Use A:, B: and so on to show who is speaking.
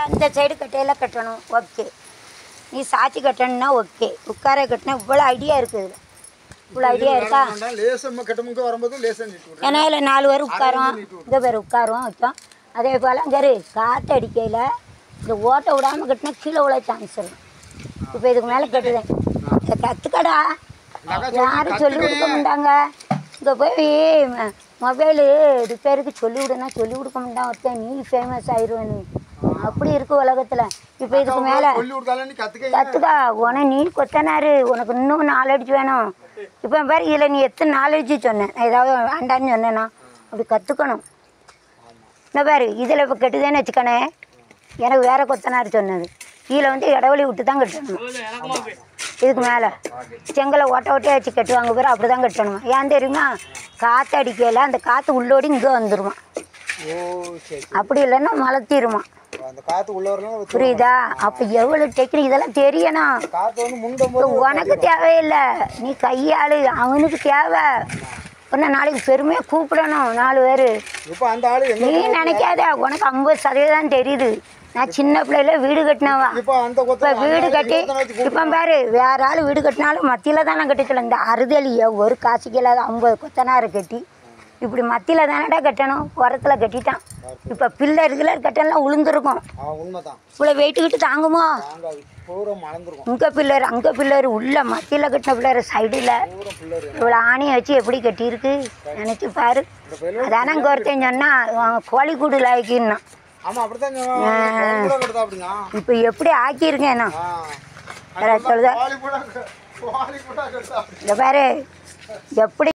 A: இந்த சைடு கட்டையில கட்டணும் ஓகே நீ சாட்சி கட்டணும்னா ஓகே உட்கார கட்டினா இவ்வளோ ஐடியா இருக்குது இதுல. இவ்வளோ ஐடியா இருக்கா
B: லேசம் கட்டமுக்கு வரும்போது லேசம் நீட்டு விடுறேன்
A: ஏன்னா இதில் நாலு பேர் உட்காரும் இங்கே பேர் உட்காரும் வைக்கும் அதே போல் அங்கே காற்று அடிக்கையில் இந்த ஓட்டை விடாமல் கட்டினா கீழே விழ சான்ஸ் இருக்கும் இப்போ இதுக்கு மேலே கட்டுதேன் இதை கற்றுக்கடா யாரும் சொல்லி கொடுக்க மாட்டாங்க இங்கே போய் மொபைலு ரிப்பேருக்கு சொல்லி விடுனா சொல்லி கொடுக்க மாட்டான் ஒருத்தன் நீ ஃபேமஸ் ஆயிடுவேன்னு அப்படி இருக்கு உலகத்தில் இப்போ இதுக்கு மேலே
B: சொல்லி கொடுத்தாலும் நீ கத்துக்க
A: கற்றுக்கா உன நீ கொத்தனாரு உனக்கு இன்னும் நாலேஜ் வேணும் இப்போ பாரு இதில் நீ எத்தனை நாலேஜ் சொன்னேன் நான் ஏதாவது வேண்டான்னு சொன்னேன்னா அப்படி கற்றுக்கணும் இந்த பாரு இதில் இப்போ கெட்டுதேன்னு வச்சுக்கணே எனக்கு வேற கொத்தனார் சொன்னது இதில் வந்து இடவெளி விட்டு தான் கட்டணும் இதுக்கு மேலே செங்கலை ஓட்ட ஓட்டையாக வச்சு கட்டுவாங்க பேர் அப்படி தான் கட்டணும் ஏன் தெரியுமா காற்று அடிக்கையில் அந்த காற்று உள்ளோடி இங்கே வந்துருமா
B: ஓ சரி
A: அப்படி இல்லைன்னா மலத்திருமா
B: அந்த காத்து உள்ள வரலாம்
A: புரியுதா அப்போ எவ்வளோ டெக்னிக் இதெல்லாம் தெரியணும்
B: காத்து வந்து முண்டும்
A: இப்போ
B: போது
A: உனக்கு தேவையில்லை நீ கையாளு அவனுக்கு தேவை இன்னும் நாளைக்கு பெருமையாக கூப்பிடணும் நாலு பேர்
B: இப்போ அந்த ஆளு எங்க
A: நீ நினைக்காத உனக்கு ஐம்பது சதவீதம் தெரியுது நான் சின்ன பிள்ளையில வீடு கட்டினவா
B: இப்போ அந்த
A: இப்போ
B: கொத்த
A: வீடு கட்டி இப்போ பாரு வேற ஆள் வீடு கட்டினாலும் மத்தியில் தானே கட்டிக்கலாம் இந்த அறுதலியை ஒரு காசுக்கு இல்லாத ஐம்பது கொத்தனார் கட்டி இப்படி மத்தியில் தானடா கட்டணும் உரத்தில் கட்டிட்டான் இப்போ பில்லர் கில்லர் கட்டலாம் உளுந்துருக்கும்
B: அவன் உண்மைதான்
A: இவ்வளோ வெயிட்டுக்கிட்டு தாங்குமோ
B: நாங்கள் பூரா மறந்துருக்கோம்
A: இங்கே பில்லர் அங்கே பில்லர் உள்ள மத்தியில் கட்டின பில்லர் சைடில்
B: பூரா பிள்ளை
A: இவ்வளோ ஆணியை வச்சு எப்படி கட்டியிருக்கு நினச்சி பாரு
B: இந்த பையன்
A: அதானே இங்கே ஒருத்தன் சொன்னால் கோழிக்கூடு லாய்க்குன்னா
B: ஆமா அப்படித்தான் சொன்னான் கூட கட்டுதா அப்படிங்க
A: இப்போ எப்படி ஆக்கியிருக்கேன் நான்
B: ஆ
A: வேற சொல்லுதா
B: வாலி கூட வாலி கூட கட்டுதா
A: இந்த பாரு எப்படி